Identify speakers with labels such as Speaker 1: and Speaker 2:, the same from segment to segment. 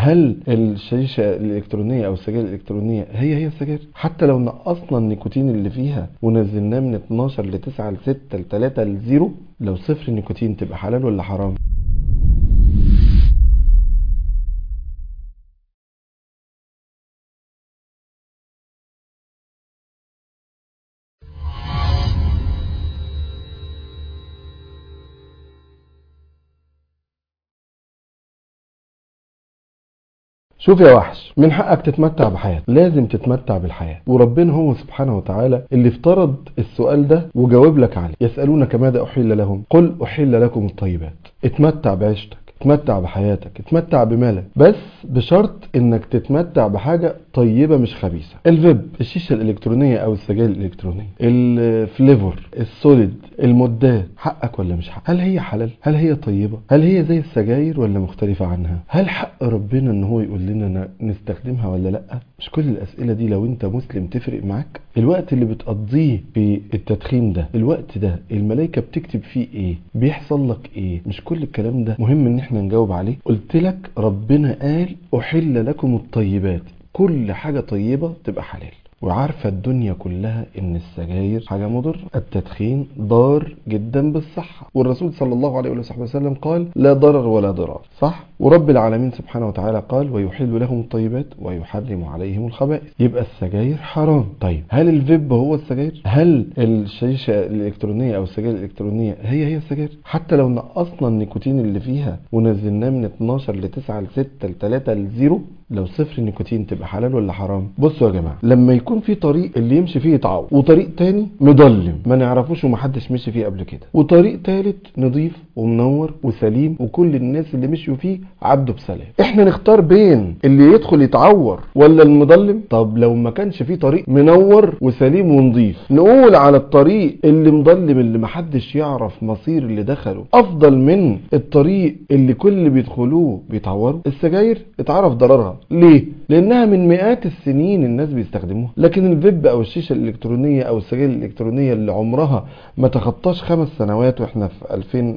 Speaker 1: هل الشاشة الإلكترونية أو السجاير الإلكترونية هي هي السجاير حتى لو نقصنا النيكوتين اللي فيها ونزلناه من 12 ل 9 ل 6 ل 3 ل 0 لو صفر نيكوتين تبقى حلال ولا حرام شوف يا وحش من حقك تتمتع بحياتك لازم تتمتع بالحياة وربنا هو سبحانه وتعالى اللي افترض السؤال ده وجاوب لك عليه يسألونك ماذا أحل لهم قل أحل لكم الطيبات اتمتع بعيشتك اتمتع بحياتك اتمتع بمالك بس بشرط انك تتمتع بحاجة طيبة مش خبيثة الفيب الشيشة الالكترونية او السجاير الالكترونية الفليفر السوليد المدات حقك ولا مش حق هل هي حلال هل هي طيبة هل هي زي السجاير ولا مختلفة عنها هل حق ربنا ان هو يقول لنا نستخدمها ولا لا مش كل الاسئلة دي لو انت مسلم تفرق معاك الوقت اللي بتقضيه في التدخين ده الوقت ده الملائكة بتكتب فيه ايه بيحصل لك ايه مش كل الكلام ده مهم ان احنا نجاوب عليه قلت لك ربنا قال احل لكم الطيبات كل حاجة طيبة تبقى حلال وعارفة الدنيا كلها ان السجاير حاجة مضرة التدخين ضار جدا بالصحة والرسول صلى الله عليه وصحبه وسلم قال لا ضرر ولا ضرار صح ورب العالمين سبحانه وتعالى قال ويحل لهم الطيبات ويحرم عليهم الخبائث يبقى السجاير حرام طيب هل الفيب هو السجاير هل الشيشة الالكترونية او السجاير الالكترونية هي هي السجاير حتى لو نقصنا النيكوتين اللي فيها ونزلناه من 12 ل 9 ل 6 ل 3 ل 0 لو صفر نيكوتين تبقى حلال ولا حرام بصوا يا جماعه لما يكون في طريق اللي يمشي فيه يتعوض وطريق تاني مضلم ما نعرفوش ومحدش مشي فيه قبل كده وطريق تالت نضيف ومنور وسليم وكل الناس اللي مشيوا فيه عدوا بسلام احنا نختار بين اللي يدخل يتعور ولا المضلم طب لو ما كانش فيه طريق منور وسليم ونضيف نقول على الطريق اللي مضلم اللي محدش يعرف مصير اللي دخله افضل من الطريق اللي كل اللي بيدخلوه بيتعوروا السجاير اتعرف ضررها ليه لانها من مئات السنين الناس بيستخدموها لكن الفيب او الشيشه الالكترونيه او السجاير الالكترونيه اللي عمرها ما تخطاش خمس سنوات واحنا في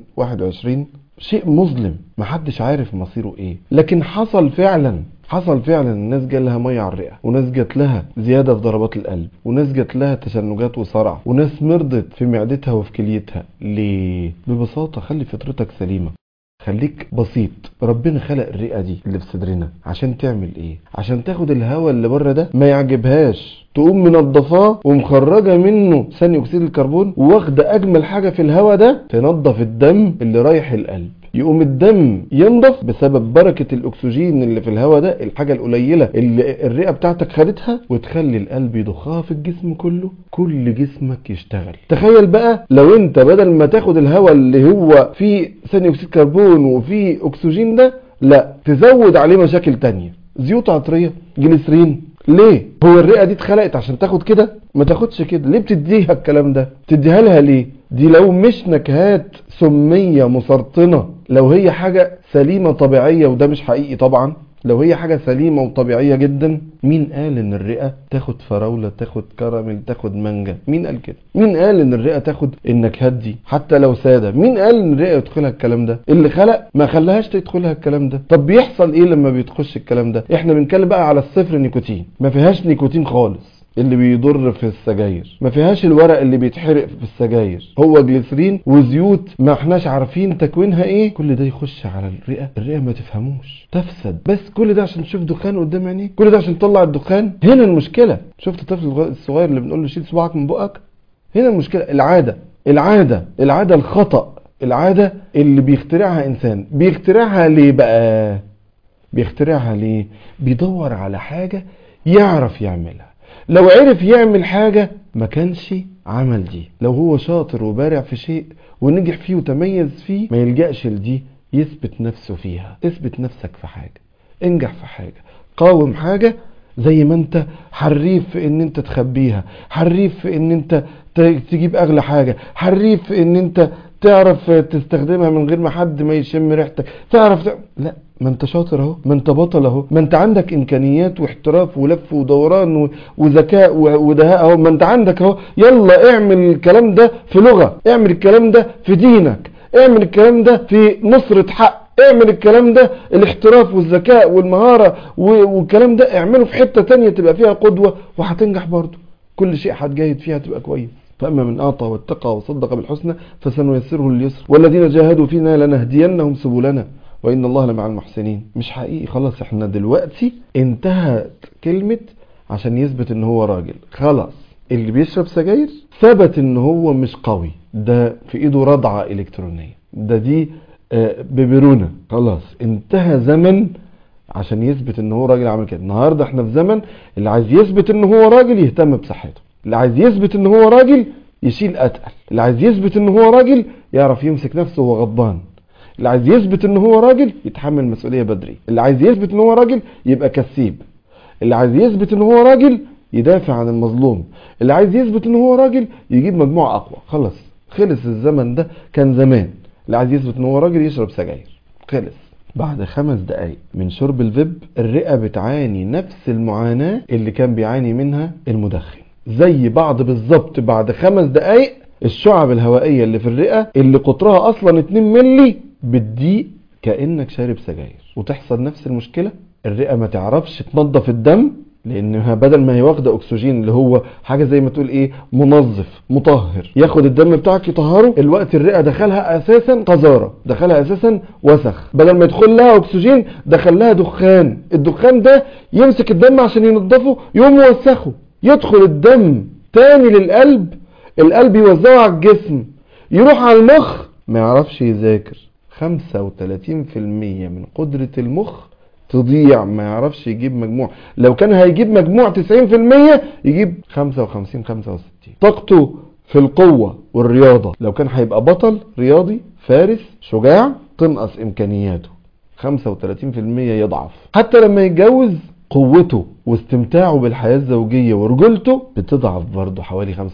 Speaker 1: 2021 شيء مظلم محدش عارف مصيره ايه لكن حصل فعلا حصل فعلا الناس جالها ميه على الرئه وناس جات لها زياده في ضربات القلب وناس جات لها تشنجات وصرع وناس مرضت في معدتها وفي كليتها ليه ببساطه خلي فطرتك سليمه خليك بسيط ربنا خلق الرئه دي اللي في صدرنا عشان تعمل ايه عشان تاخد الهواء اللي بره ده ما يعجبهاش تقوم منضفاه ومخرجه منه ثاني اكسيد الكربون واخده اجمل حاجه في الهواء ده تنضف الدم اللي رايح القلب يقوم الدم ينضف بسبب بركة الأكسجين اللي في الهواء ده الحاجة القليلة اللي الرئة بتاعتك خدتها وتخلي القلب يضخها في الجسم كله كل جسمك يشتغل تخيل بقى لو انت بدل ما تاخد الهواء اللي هو فيه ثاني أكسيد كربون وفيه أكسجين ده لا تزود عليه مشاكل تانية زيوت عطرية جليسرين ليه هو الرئه دي اتخلقت عشان تاخد كده ما تاخدش كده ليه بتديها الكلام ده تديها لها ليه دي لو مش نكهات سميه مسرطنه لو هي حاجه سليمه طبيعيه وده مش حقيقي طبعا لو هي حاجة سليمة وطبيعية جدا مين قال ان الرئة تاخد فراولة تاخد كراميل تاخد مانجا مين قال كده مين قال ان الرئة تاخد النكهات دي حتى لو سادة مين قال ان الرئة يدخلها الكلام ده اللي خلق ما خلاهاش تدخلها الكلام ده طب بيحصل ايه لما بيتخش الكلام ده احنا بنتكلم بقى على الصفر نيكوتين ما فيهاش نيكوتين خالص اللي بيضر في السجاير ما فيهاش الورق اللي بيتحرق في السجاير هو جليسرين وزيوت ما احناش عارفين تكوينها ايه كل ده يخش على الرئه الرئه ما تفهموش تفسد بس كل ده عشان تشوف دخان قدام عينيك كل ده عشان تطلع الدخان هنا المشكله شفت الطفل الصغير اللي بنقول له شيل صباعك من بقك هنا المشكله العاده العاده العاده الخطا العاده اللي بيخترعها انسان بيخترعها ليه بقى بيخترعها ليه بيدور على حاجه يعرف يعملها لو عرف يعمل حاجة ما كانش عمل دي لو هو شاطر وبارع في شيء ونجح فيه وتميز فيه ما يلجأش لدي يثبت نفسه فيها اثبت نفسك في حاجة انجح في حاجة قاوم حاجة زي ما انت حريف في ان انت تخبيها حريف في ان انت تجيب اغلى حاجة حريف في ان انت تعرف تستخدمها من غير ما حد ما يشم ريحتك تعرف ت... لا ما انت شاطر اهو ما انت بطل اهو ما انت عندك امكانيات واحتراف ولف ودوران و... وذكاء و... ودهاء اهو ما انت عندك اهو يلا اعمل الكلام ده في لغة اعمل الكلام ده في دينك اعمل الكلام ده في نصرة حق اعمل الكلام ده الاحتراف والذكاء والمهارة والكلام ده اعمله في حتة تانية تبقى فيها قدوة وهتنجح برضه كل شيء هتجاهد فيها تبقى كويس فأما من أعطى واتقى وصدق بالحسنى فسنيسره لليسر والذين جاهدوا فينا لنهدينهم سبلنا وإن الله لمع المحسنين مش حقيقي خلاص احنا دلوقتي انتهت كلمة عشان يثبت ان هو راجل خلاص اللي بيشرب سجاير ثبت ان هو مش قوي ده في ايده رضعة الكترونية ده دي ببرونة خلاص انتهى زمن عشان يثبت ان هو راجل عمل كده النهاردة احنا في زمن اللي عايز يثبت ان هو راجل يهتم بصحته اللي عايز يثبت ان هو راجل يشيل اتقل اللي عايز يثبت ان هو راجل يعرف يمسك نفسه وهو غضبان اللي عايز يثبت ان هو راجل يتحمل مسؤولية بدري اللي عايز يثبت ان هو راجل يبقى كسيب اللي عايز يثبت ان هو راجل يدافع عن المظلوم اللي عايز يثبت ان هو راجل يجيب مجموعة اقوى خلص خلص الزمن ده كان زمان اللي عايز يثبت ان هو راجل يشرب سجاير خلص بعد خمس دقايق من شرب الفيب الرئة بتعاني نفس المعاناة اللي كان بيعاني منها المدخن زي بعض بالظبط بعد خمس دقايق الشعب الهوائية اللي في الرئة اللي قطرها اصلا 2 ملي بتضيق كأنك شارب سجاير وتحصل نفس المشكلة الرئة ما تعرفش تنظف الدم لانها بدل ما هي واخده اكسجين اللي هو حاجه زي ما تقول ايه منظف مطهر ياخد الدم بتاعك يطهره الوقت الرئه دخلها اساسا قذاره دخلها اساسا وسخ بدل ما يدخل لها اكسجين دخل لها دخان الدخان ده يمسك الدم عشان ينظفه يقوم يوسخه يدخل الدم تاني للقلب القلب يوزعه على الجسم يروح على المخ ما يعرفش يذاكر 35% من قدرة المخ تضيع ما يعرفش يجيب مجموع لو كان هيجيب مجموع 90% يجيب 55 65 طاقته في القوة والرياضة لو كان هيبقى بطل رياضي فارس شجاع تنقص امكانياته 35% يضعف حتى لما يتجوز قوته واستمتاعه بالحياة الزوجية ورجولته بتضعف برضه حوالي 35%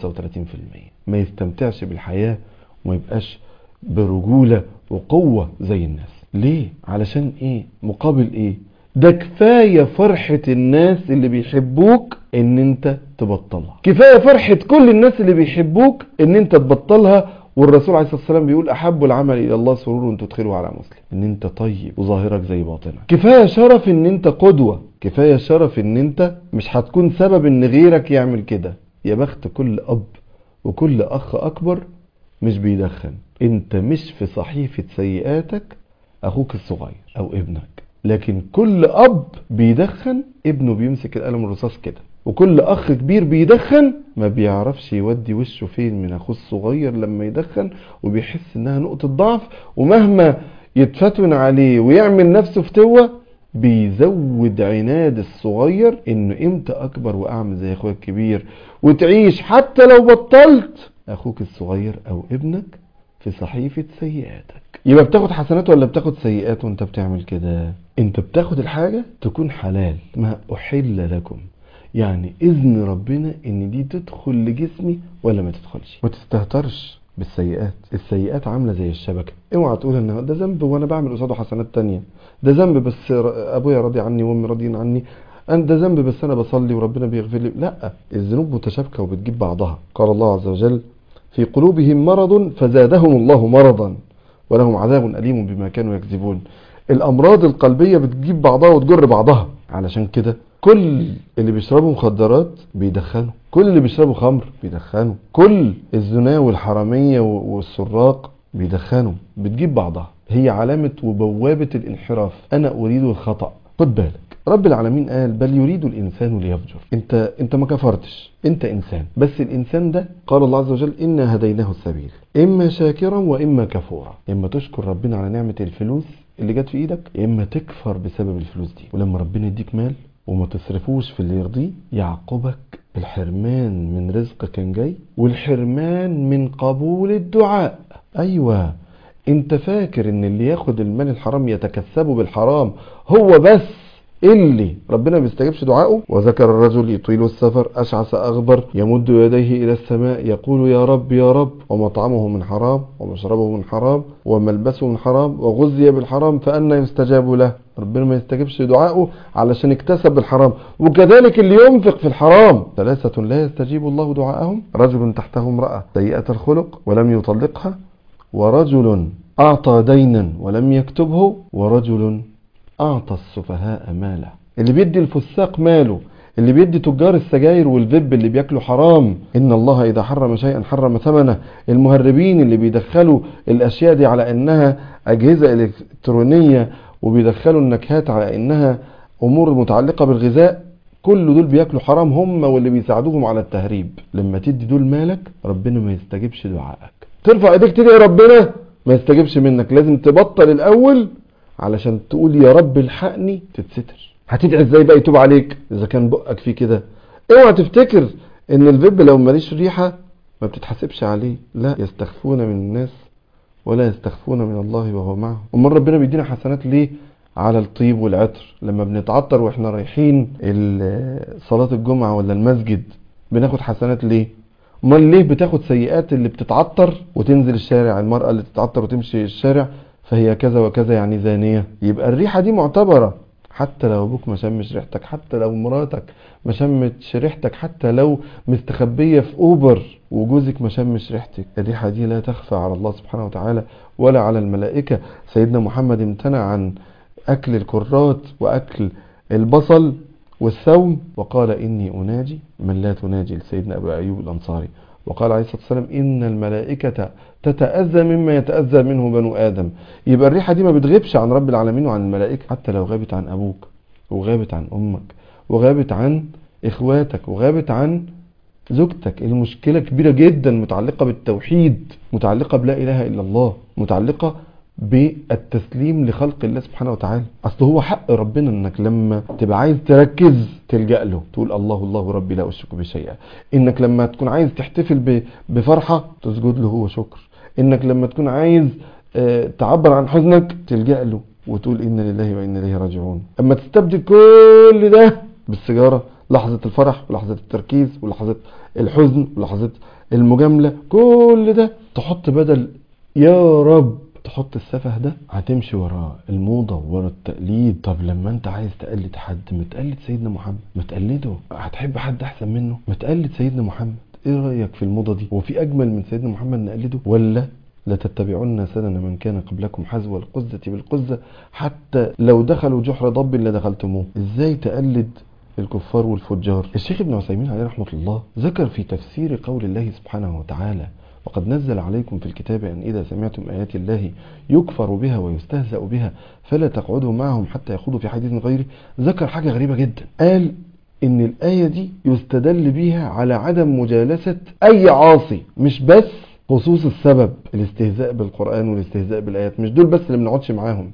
Speaker 1: ما يستمتعش بالحياة وما يبقاش برجولة وقوة زي الناس ليه علشان ايه مقابل ايه ده كفاية فرحة الناس اللي بيحبوك ان انت تبطلها كفاية فرحة كل الناس اللي بيحبوك ان انت تبطلها والرسول عليه الصلاة والسلام بيقول احب العمل الى الله سرور تدخله على مسلم ان انت طيب وظاهرك زي باطنك كفاية شرف ان انت قدوة كفاية شرف ان انت مش هتكون سبب ان غيرك يعمل كده يا بخت كل اب وكل اخ اكبر مش بيدخن انت مش في صحيفة سيئاتك اخوك الصغير او ابنك لكن كل اب بيدخن ابنه بيمسك القلم الرصاص كده وكل اخ كبير بيدخن ما بيعرفش يودي وشه فين من اخوه الصغير لما يدخن وبيحس انها نقطة ضعف ومهما يتفتن عليه ويعمل نفسه فتوة بيزود عناد الصغير انه امتى اكبر واعمل زي اخويا الكبير وتعيش حتى لو بطلت اخوك الصغير او ابنك في صحيفة سيئاتك يبقى بتاخد حسنات ولا بتاخد سيئات وانت بتعمل كده انت بتاخد الحاجة تكون حلال ما احل لكم يعني اذن ربنا ان دي تدخل لجسمي ولا ما تدخلش ما تستهترش بالسيئات السيئات عاملة زي الشبكة اوعى تقول ان ده ذنب وانا بعمل قصاده حسنات تانية ده ذنب بس ابويا راضي عني وامي راضيين عني أنا ده ذنب بس أنا بصلي وربنا بيغفر لي لا الذنوب متشابكة وبتجيب بعضها قال الله عز وجل في قلوبهم مرض فزادهم الله مرضا ولهم عذاب أليم بما كانوا يكذبون الأمراض القلبية بتجيب بعضها وتجر بعضها علشان كده كل اللي بيشربوا مخدرات بيدخنوا كل اللي بيشربوا خمر بيدخنوا كل الزنا والحرامية والسراق بيدخنوا بتجيب بعضها هي علامة وبوابة الانحراف أنا أريد الخطأ خد بالك رب العالمين قال بل يريد الإنسان ليفجر انت, انت ما كفرتش انت إنسان بس الإنسان ده قال الله عز وجل إنا هديناه السبيل إما شاكرا وإما كفورا إما تشكر ربنا على نعمة الفلوس اللي جت في إيدك إما تكفر بسبب الفلوس دي ولما ربنا يديك مال وما تصرفوش في اللي يرضيه يعقبك الحرمان من رزق كان جاي والحرمان من قبول الدعاء أيوة انت فاكر ان اللي ياخد المال الحرام يتكسبه بالحرام هو بس اللي ربنا ما بيستجيبش دعائه وذكر الرجل يطيل السفر أشعث أغبر يمد يديه إلى السماء يقول يا رب يا رب ومطعمه من حرام ومشربه من حرام وملبسه من حرام وغذي بالحرام فأنا يستجاب له ربنا ما يستجيبش دعائه علشان اكتسب بالحرام وكذلك اللي ينفق في الحرام ثلاثة لا يستجيب الله دعاءهم رجل تحته امرأة سيئة الخلق ولم يطلقها ورجل أعطى دينا ولم يكتبه ورجل أعطى السفهاء ماله اللي بيدي الفساق ماله اللي بيدي تجار السجاير والفيب اللي بياكلوا حرام ان الله اذا حرم شيئا حرم ثمنه المهربين اللي بيدخلوا الاشياء دي على انها اجهزه الكترونيه وبيدخلوا النكهات على انها امور متعلقه بالغذاء كل دول بياكلوا حرام هم واللي بيساعدوهم على التهريب لما تدي دول مالك ربنا ما يستجيبش دعائك ترفع ايديك تدعي ربنا ما يستجيبش منك لازم تبطل الاول علشان تقول يا رب الحقني تتستر هتدعي ازاي بقى يتوب عليك اذا كان بقك فيه كده اوعى تفتكر ان الفيب لو ماليش ريحه ما بتتحاسبش عليه لا يستخفون من الناس ولا يستخفون من الله وهو معهم امال ربنا بيدينا حسنات ليه على الطيب والعطر لما بنتعطر واحنا رايحين ال- صلاة الجمعة ولا المسجد بناخد حسنات ليه امال ليه بتاخد سيئات اللي بتتعطر وتنزل الشارع المرأة اللي تتعطر وتمشي الشارع فهي كذا وكذا يعني زانية يبقى الريحة دي معتبرة حتى لو ابوك ما شمش ريحتك حتى لو مراتك ما شمتش ريحتك حتى لو مستخبية في اوبر وجوزك ما شمش ريحتك الريحة دي لا تخفى على الله سبحانه وتعالى ولا على الملائكة سيدنا محمد امتنع عن أكل الكرات وأكل البصل والثوم وقال إني أناجي من لا تناجي لسيدنا أبو أيوب الأنصاري وقال عليه الصلاة والسلام إن الملائكة تتأذى مما يتأذى منه بنو آدم يبقى الريحة دي ما بتغيبش عن رب العالمين وعن الملائكة حتى لو غابت عن أبوك وغابت عن أمك وغابت عن إخواتك وغابت عن زوجتك المشكلة كبيرة جدا متعلقة بالتوحيد متعلقة بلا إله إلا الله متعلقة بالتسليم لخلق الله سبحانه وتعالى اصل هو حق ربنا انك لما تبقى عايز تركز تلجأ له تقول الله الله ربي لا اشرك به شيئا انك لما تكون عايز تحتفل ب- بفرحة تسجد له هو شكر انك لما تكون عايز آه، تعبر عن حزنك تلجأ له وتقول إن لله وإنا إليه راجعون أما تستبدل كل ده بالسيجارة لحظة الفرح ولحظة التركيز ولحظة الحزن ولحظة المجاملة كل ده تحط بدل يا رب تحط السفه ده هتمشي وراه الموضة ورا التقليد طب لما انت عايز تقلد حد ما تقلد سيدنا محمد ما تقلده هتحب حد احسن منه ما تقلد سيدنا محمد ايه رأيك في الموضة دي هو في اجمل من سيدنا محمد نقلده ولا لتتبعن سنن من كان قبلكم حذو القزة بالقزة حتى لو دخلوا جحر ضب لدخلتموه ازاي تقلد الكفار والفجار الشيخ ابن عثيمين عليه رحمة الله ذكر في تفسير قول الله سبحانه وتعالى وقد نزل عليكم في الكتاب أن إذا سمعتم آيات الله يكفر بها ويستهزأ بها فلا تقعدوا معهم حتى يخوضوا في حديث غيره ذكر حاجة غريبة جدا قال إن الآية دي يستدل بيها على عدم مجالسة أي عاصي مش بس خصوص السبب الاستهزاء بالقرآن والاستهزاء بالآيات مش دول بس اللي ما نقعدش معاهم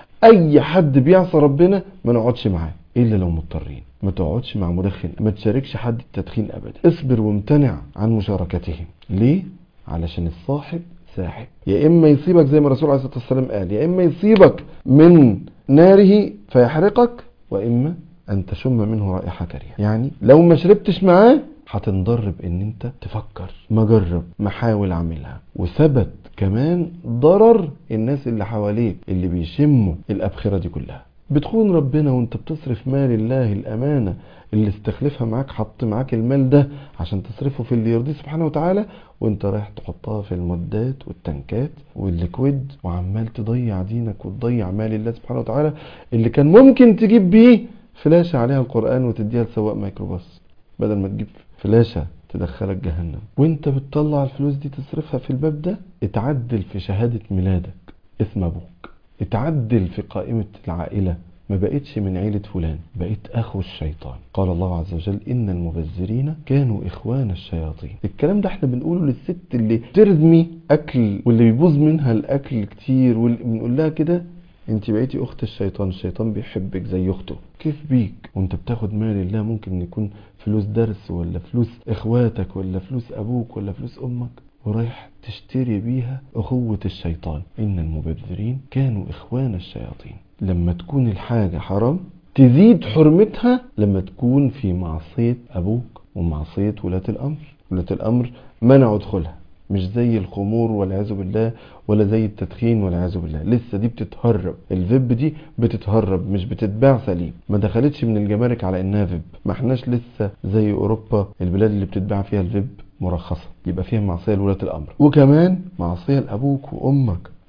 Speaker 1: أي حد بيعصى ربنا ما نقعدش معاه إلا لو مضطرين ما تقعدش مع مدخن ما تشاركش حد التدخين أبدا اصبر وامتنع عن مشاركتهم ليه؟ علشان الصاحب ساحب يا إما يصيبك زي ما الرسول عليه الصلاة والسلام قال يا إما يصيبك من ناره فيحرقك وإما أن تشم منه رائحة كريهة يعني لو ما شربتش معاه هتنضر بان انت تفكر ما جرب ما حاول اعملها وثبت كمان ضرر الناس اللي حواليك اللي بيشموا الابخره دي كلها بتخون ربنا وانت بتصرف مال الله الامانه اللي استخلفها معاك حط معاك المال ده عشان تصرفه في اللي يرضيه سبحانه وتعالى وانت رايح تحطها في المدات والتنكات والليكويد وعمال تضيع دينك وتضيع مال الله سبحانه وتعالى اللي كان ممكن تجيب بيه فلاشة عليها القرآن وتديها لسواق ميكروباص بدل ما تجيب فلاشة تدخلك جهنم وانت بتطلع الفلوس دي تصرفها في الباب ده اتعدل في شهادة ميلادك اسم ابوك اتعدل في قائمة العائلة ما بقتش من عيلة فلان بقيت اخو الشيطان قال الله عز وجل ان المبذرين كانوا اخوان الشياطين الكلام ده احنا بنقوله للست اللي ترمي اكل واللي بيبوظ منها الاكل كتير واللي بنقول لها كده انت بقيتي اخت الشيطان الشيطان بيحبك زي اخته كيف بيك وانت بتاخد مال الله ممكن يكون فلوس درس ولا فلوس اخواتك ولا فلوس ابوك ولا فلوس امك ورايح تشتري بيها اخوة الشيطان ان المبذرين كانوا اخوان الشياطين لما تكون الحاجة حرام تزيد حرمتها لما تكون في معصية ابوك ومعصية ولاة الامر ولاة الامر منعوا دخولها مش زي الخمور والعياذ بالله ولا زي التدخين والعياذ بالله لسه دي بتتهرب الفيب دي بتتهرب مش بتتباع سليم ما دخلتش من الجمارك على انها فيب ما احناش لسه زي اوروبا البلاد اللي بتتباع فيها الفيب مرخصة يبقى فيها معصية لولاة الامر وكمان معصية لابوك وامك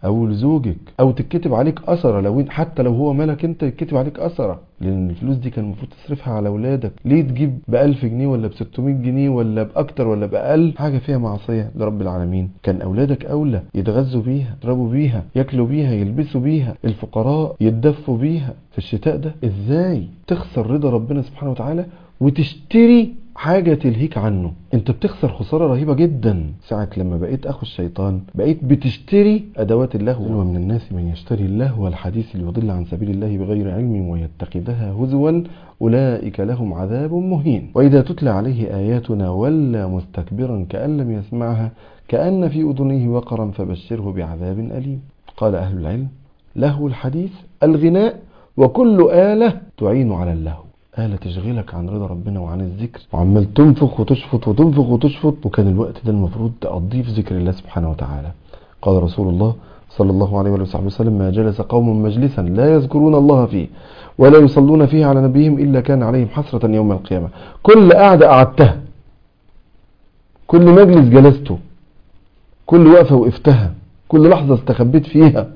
Speaker 1: او لزوجك او تتكتب عليك اثره لو إنت- حتى لو هو مالك انت يتكتب عليك اثره لان الفلوس دي كان المفروض تصرفها على اولادك ليه تجيب ب 1000 جنيه ولا ب 600 جنيه ولا باكتر ولا باقل حاجه فيها معصيه لرب العالمين كان اولادك اولى يتغذوا بيها يشربوا بيها ياكلوا بيها يلبسوا بيها الفقراء يتدفوا بيها في الشتاء ده ازاي تخسر رضا ربنا سبحانه وتعالى وتشتري حاجة تلهيك عنه انت بتخسر خسارة رهيبة جدا ساعة لما بقيت اخو الشيطان بقيت بتشتري ادوات اللهو ومن الناس من يشتري اللهو الحديث ليضل عن سبيل الله بغير علم ويتخذها هزوا اولئك لهم عذاب مهين واذا تتلى عليه اياتنا ولى مستكبرا كأن لم يسمعها كأن في اذنيه وقرا فبشره بعذاب اليم قال اهل العلم لهو الحديث الغناء وكل آلة تعين على اللهو آلة تشغلك عن رضا ربنا وعن الذكر وعمال تنفخ وتشفط وتنفخ وتشفط وكان الوقت ده المفروض تقضيه في ذكر الله سبحانه وتعالى قال رسول الله صلى الله عليه وآله وسلم ما جلس قوم مجلسا لا يذكرون الله فيه ولا يصلون فيه على نبيهم إلا كان عليهم حسرة يوم القيامة كل قعدة قعدتها كل مجلس جلسته كل وقفة وقفتها كل لحظة استخبيت فيها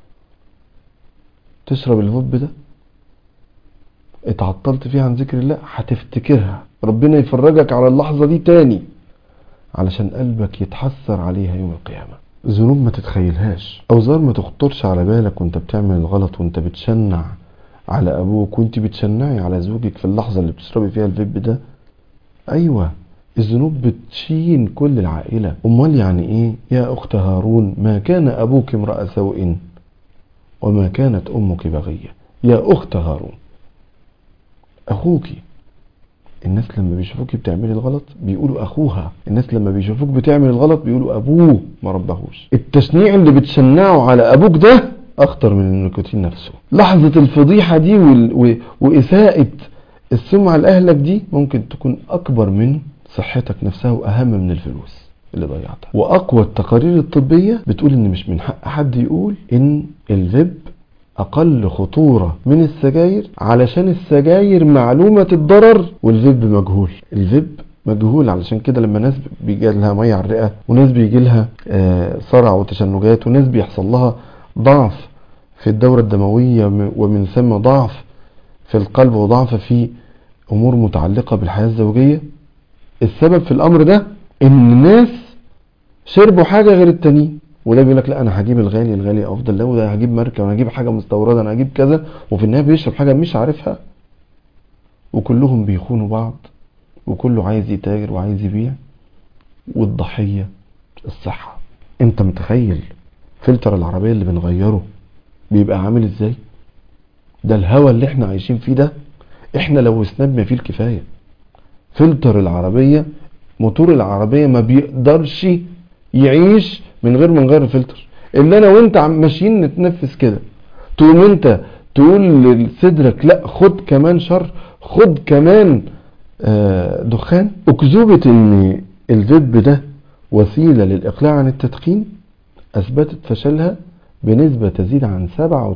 Speaker 1: تشرب الفوب ده اتعطلت فيها عن ذكر الله هتفتكرها ربنا يفرجك على اللحظة دي تاني علشان قلبك يتحسر عليها يوم القيامة ذنوب ما تتخيلهاش اوزار ما تخطرش على بالك وانت بتعمل الغلط وانت بتشنع على ابوك وانت بتشنعي على زوجك في اللحظة اللي بتشربي فيها الفيب ده ايوه الذنوب بتشين كل العائلة امال يعني ايه يا اخت هارون ما كان ابوك امرأ سوء وما كانت امك بغية يا اخت هارون اخوكي الناس لما بيشوفوك بتعملي الغلط بيقولوا اخوها الناس لما بيشوفوك بتعمل الغلط بيقولوا ابوه ما ربهوش التشنيع اللي بتشنعه على ابوك ده اخطر من النيكوتين نفسه لحظة الفضيحة دي وال... و... واساءة السمعة لاهلك دي ممكن تكون اكبر من صحتك نفسها واهم من الفلوس اللي ضيعتها واقوى التقارير الطبية بتقول ان مش من حق حد يقول ان الفيب اقل خطورة من السجاير علشان السجاير معلومة الضرر والفيب مجهول الفيب مجهول علشان كده لما ناس بيجي لها ميه على الرئه وناس بيجي لها آه، صرع وتشنجات وناس بيحصل لها ضعف في الدوره الدمويه م- ومن ثم ضعف في القلب وضعف في امور متعلقه بالحياه الزوجيه السبب في الامر ده ان الناس شربوا حاجه غير التانيين وده بيقول لك لا انا هجيب الغالي الغالي افضل لا وده هجيب ماركه وانا هجيب حاجه مستورده انا هجيب كذا وفي النهايه بيشرب حاجه مش عارفها وكلهم بيخونوا بعض وكله عايز يتاجر وعايز يبيع والضحيه الصحه انت متخيل فلتر العربيه اللي بنغيره بيبقى عامل ازاي ده الهوا اللي احنا عايشين فيه ده احنا لو اسندنا فيه الكفايه فلتر العربيه موتور العربيه ما بيقدرش يعيش من غير ما نغير الفلتر اللي انا وانت عم ماشيين نتنفس كده تقوم انت تقول لصدرك لا خد كمان شر خد كمان آه، دخان اكذوبة ان الفيب ده وسيلة للاقلاع عن التدخين اثبتت فشلها بنسبة تزيد عن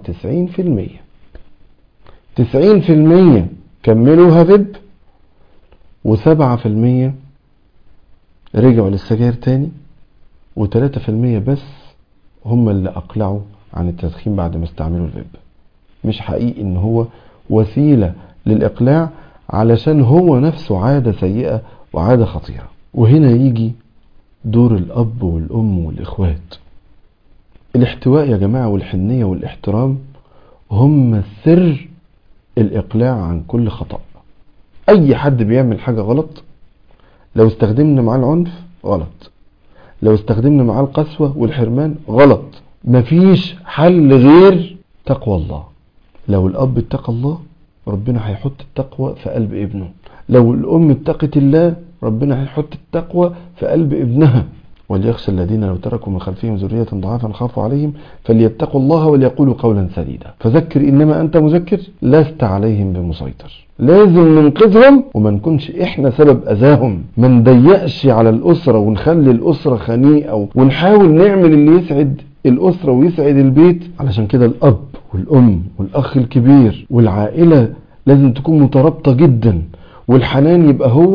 Speaker 1: 97% 90% كملوها فيب وسبعة في المية رجعوا للسجاير تاني وتلاتة في المية بس هم اللي أقلعوا عن التدخين بعد ما استعملوا الفيب مش حقيقي إن هو وسيلة للإقلاع علشان هو نفسه عادة سيئة وعادة خطيرة وهنا يجي دور الأب والأم والإخوات الاحتواء يا جماعة والحنية والاحترام هم سر الإقلاع عن كل خطأ أي حد بيعمل حاجة غلط لو استخدمنا معاه العنف غلط لو استخدمنا معاه القسوة والحرمان غلط مفيش حل غير تقوى الله لو الأب اتقى الله ربنا هيحط التقوى في قلب ابنه لو الأم اتقت الله ربنا هيحط التقوى في قلب ابنها وليخشى الذين لو تركوا من خلفهم ذرية ضعافا خافوا عليهم فليتقوا الله وليقولوا قولا سديدا فذكر إنما أنت مذكر لست عليهم بمسيطر لازم ننقذهم وما نكونش احنا سبب اذاهم ما نضيقش على الاسره ونخلي الاسره خنيقه ونحاول نعمل اللي يسعد الاسره ويسعد البيت علشان كده الاب والام والاخ الكبير والعائله لازم تكون مترابطه جدا والحنان يبقى هو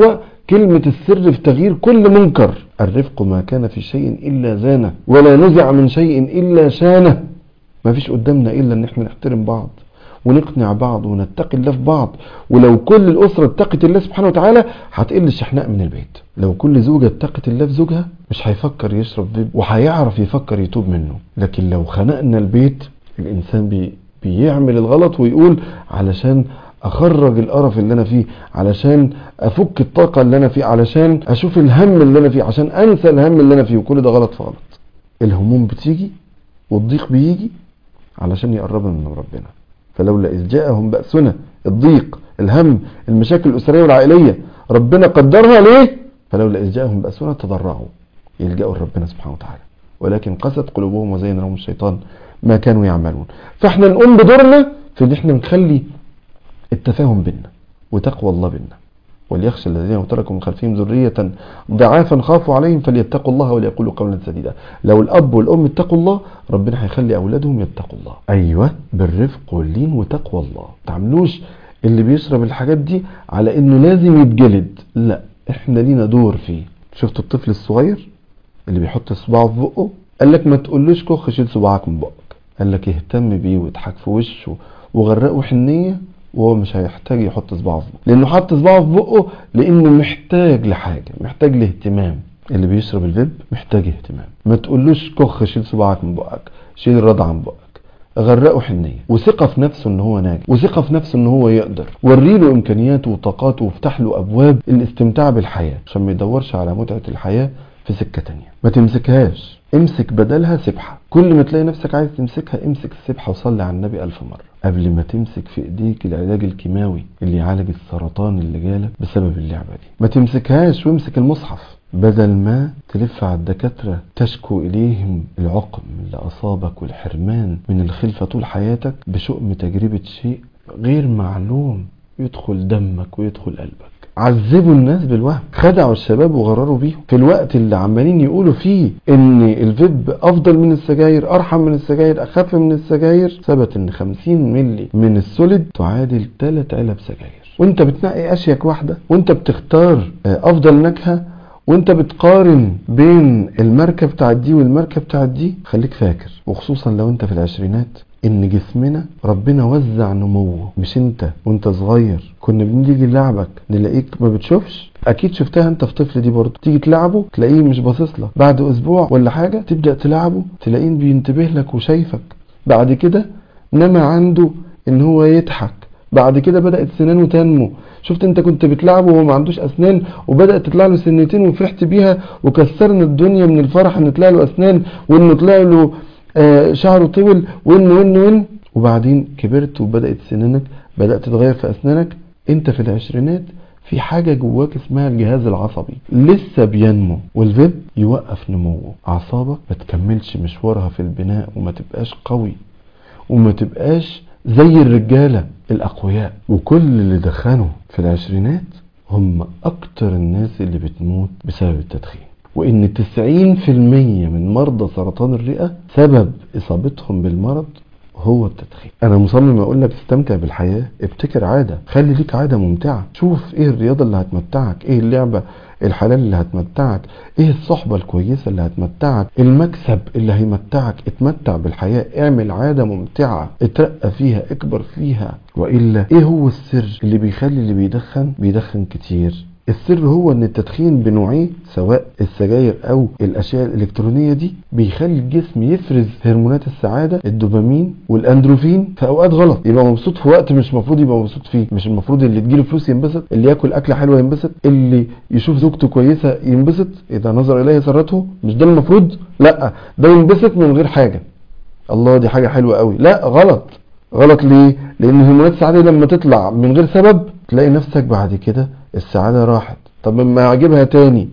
Speaker 1: كلمة السر في تغيير كل منكر الرفق ما كان في شيء إلا زانه ولا نزع من شيء إلا شانه ما فيش قدامنا إلا إن احنا نحترم بعض ونقنع بعض ونتقي الله في بعض ولو كل الأسرة اتقت الله سبحانه وتعالى هتقل الشحناء من البيت لو كل زوجة اتقت الله في زوجها مش هيفكر يشرب فيب وهيعرف يفكر يتوب منه لكن لو خنقنا البيت الإنسان بي بيعمل الغلط ويقول علشان اخرج القرف اللي انا فيه علشان افك الطاقه اللي انا فيه علشان اشوف الهم اللي انا فيه عشان انسى الهم اللي انا فيه وكل ده غلط في غلط الهموم بتيجي والضيق بيجي علشان يقربنا من ربنا فلولا اذ جاءهم باسنا الضيق الهم المشاكل الاسريه والعائليه ربنا قدرها ليه فلولا اذ جاءهم باسنا تضرعوا يلجأوا لربنا سبحانه وتعالى ولكن قست قلوبهم وزين لهم الشيطان ما كانوا يعملون فاحنا نقوم بدورنا في ان احنا نخلي التفاهم بيننا وتقوى الله بيننا وليخشى الذين تركوا من خلفهم ذرية ضعافا خافوا عليهم فليتقوا الله وليقولوا قولا سديدا لو الأب والأم اتقوا الله ربنا هيخلي أولادهم يتقوا الله أيوة بالرفق واللين وتقوى الله تعملوش اللي بيشرب الحاجات دي على انه لازم يتجلد لا احنا لينا دور فيه شفت الطفل الصغير اللي بيحط صباعه في بقه قال لك ما تقولوش كخ شيل صباعك من بقك قال لك اهتم بيه واضحك في وشه وغرقه حنيه وهو مش هيحتاج يحط صباعه في بقه لانه حط صباعه في بقه لانه محتاج لحاجه محتاج لاهتمام اللي بيشرب الفيب محتاج اهتمام ما تقولوش كخ شيل صباعك من بقك شيل الرضع من بقك غرقه حنيه وثقه في نفسه ان هو ناجح وثقه في نفسه ان هو يقدر وري له امكانياته وطاقاته وافتح له ابواب الاستمتاع بالحياه عشان ما يدورش على متعه الحياه في سكه تانية ما تمسكهاش امسك بدلها سبحه كل ما تلاقي نفسك عايز تمسكها امسك السبحه وصلي على النبي ألف مره قبل ما تمسك في ايديك العلاج الكيماوي اللي يعالج السرطان اللي جالك بسبب اللعبه دي ما تمسكهاش وامسك المصحف بدل ما تلف على الدكاترة تشكو إليهم العقم اللي أصابك والحرمان من الخلفة طول حياتك بشؤم تجربة شيء غير معلوم يدخل دمك ويدخل قلبك عذبوا الناس بالوهم خدعوا الشباب وغرروا بيهم في الوقت اللي عمالين يقولوا فيه ان الفيب افضل من السجاير ارحم من السجاير اخف من السجاير ثبت ان 50 ملي من السوليد تعادل 3 علب سجاير وانت بتنقي اشيك واحده وانت بتختار افضل نكهه وانت بتقارن بين الماركه بتاعت دي والماركه بتاعت دي خليك فاكر وخصوصا لو انت في العشرينات ان جسمنا ربنا وزع نموه مش انت وانت صغير كنا بنيجي نلعبك نلاقيك ما بتشوفش اكيد شفتها انت في طفل دي برضه تيجي تلعبه تلاقيه مش باصص لك بعد اسبوع ولا حاجه تبدا تلعبه تلاقيه بينتبه لك وشايفك بعد كده نما عنده ان هو يضحك بعد كده بدات سنانه تنمو شفت انت كنت بتلعبه وهو ما عندوش اسنان وبدات تطلع له سنتين وفرحت بيها وكسرنا الدنيا من الفرح ان طلع له اسنان وانه طلع له آه شعره طول وان وان وان وبعدين كبرت وبدات سنانك بدات تتغير في اسنانك انت في العشرينات في حاجة جواك اسمها الجهاز العصبي لسه بينمو والفيب يوقف نموه أعصابك ما تكملش مشوارها في البناء وما تبقاش قوي وما تبقاش زي الرجالة الأقوياء وكل اللي دخنوا في العشرينات هم أكتر الناس اللي بتموت بسبب التدخين وإن 90% من مرضى سرطان الرئة سبب إصابتهم بالمرض هو التدخين انا مصمم اقول لك استمتع بالحياه ابتكر عاده خلي ليك عاده ممتعه شوف ايه الرياضه اللي هتمتعك ايه اللعبه الحلال اللي هتمتعك ايه الصحبه الكويسه اللي هتمتعك المكسب اللي هيمتعك اتمتع بالحياه اعمل عاده ممتعه اترقى فيها اكبر فيها والا ايه هو السر اللي بيخلي اللي بيدخن بيدخن كتير السر هو ان التدخين بنوعيه سواء السجاير او الاشياء الالكترونيه دي بيخلي الجسم يفرز هرمونات السعاده الدوبامين والاندروفين في اوقات غلط يبقى مبسوط في وقت مش المفروض يبقى مبسوط فيه مش المفروض اللي تجيله فلوس ينبسط اللي ياكل اكله حلوه ينبسط اللي يشوف زوجته كويسه ينبسط اذا نظر اليه سرته مش ده المفروض لا ده ينبسط من غير حاجه الله دي حاجه حلوه قوي لا غلط غلط ليه لان هرمونات السعاده لما تطلع من غير سبب تلاقي نفسك بعد كده السعادة راحت طب لما يعجبها تاني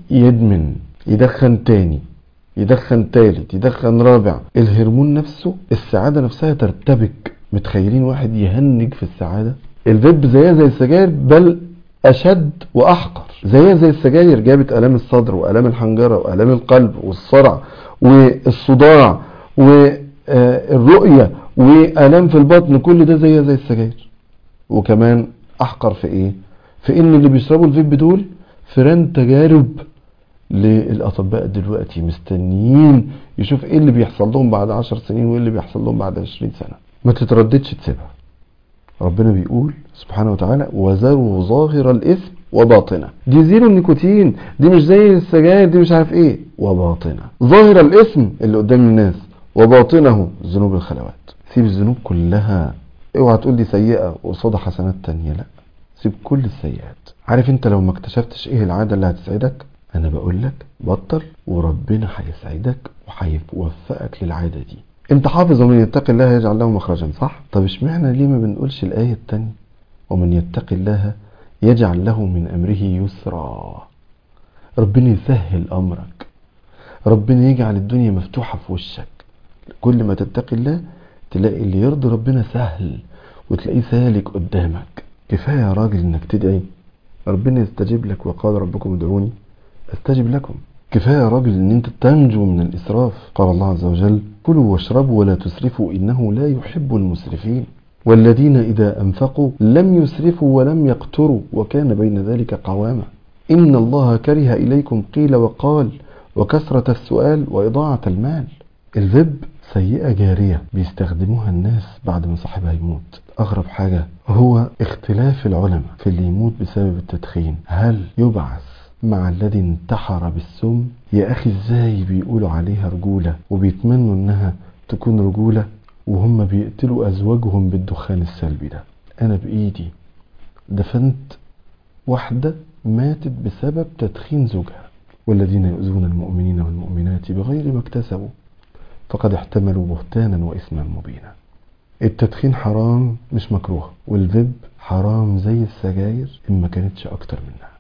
Speaker 1: يدمن يدخن تاني يدخن تالت يدخن رابع الهرمون نفسه السعادة نفسها ترتبك متخيلين واحد يهنج في السعادة الفيب زيها زي السجاير بل أشد وأحقر زيها زي السجاير جابت آلام الصدر وآلام الحنجرة وآلام القلب والصرع والصداع والرؤية وآلام في البطن كل ده زيها زي السجاير وكمان أحقر في إيه؟ في ان اللي بيشربوا الفيب دول فران تجارب للاطباء دلوقتي مستنيين يشوف ايه اللي بيحصل لهم بعد عشر سنين وايه اللي بيحصل لهم بعد عشرين سنة ما تترددش تسيبها ربنا بيقول سبحانه وتعالى وذروا ظاهر الاثم وباطنه دي زيرو النيكوتين دي مش زي السجاير دي مش عارف ايه وباطنه ظاهر الاثم اللي قدام الناس وباطنه ذنوب الخلوات سيب الذنوب كلها اوعى تقول دي سيئة وقصادها حسنات تانية لا سيب كل السيئات عارف انت لو ما اكتشفتش ايه العادة اللي هتسعدك انا بقول لك بطل وربنا هيسعدك وهيوفقك للعادة دي انت حافظ ومن يتقي الله يجعل له مخرجا صح طب اشمعنى ليه ما بنقولش الآية التانية ومن يتقي الله يجعل له من أمره يسرا ربنا يسهل أمرك ربنا يجعل الدنيا مفتوحة في وشك كل ما تتقي الله تلاقي اللي يرضي ربنا سهل وتلاقيه سالك قدامك كفاية يا راجل انك تدعي ربنا يستجيب لك وقال ربكم ادعوني استجب لكم كفاية يا راجل ان انت تنجو من الاسراف قال الله عز وجل كلوا واشربوا ولا تسرفوا انه لا يحب المسرفين والذين اذا انفقوا لم يسرفوا ولم يقتروا وكان بين ذلك قواما ان الله كره اليكم قيل وقال وكثرة السؤال واضاعة المال الفيب سيئة جارية بيستخدموها الناس بعد ما صاحبها يموت أغرب حاجة هو اختلاف العلماء في اللي يموت بسبب التدخين هل يبعث مع الذي انتحر بالسم يا أخي ازاي بيقولوا عليها رجولة وبيتمنوا انها تكون رجولة وهم بيقتلوا أزواجهم بالدخان السلبي ده أنا بإيدي دفنت واحدة ماتت بسبب تدخين زوجها والذين يؤذون المؤمنين والمؤمنات بغير ما اكتسبوا فقد احتملوا بهتانا وإثما مبينا التدخين حرام مش مكروه والفيب حرام زي السجاير إن ما كانتش أكتر منها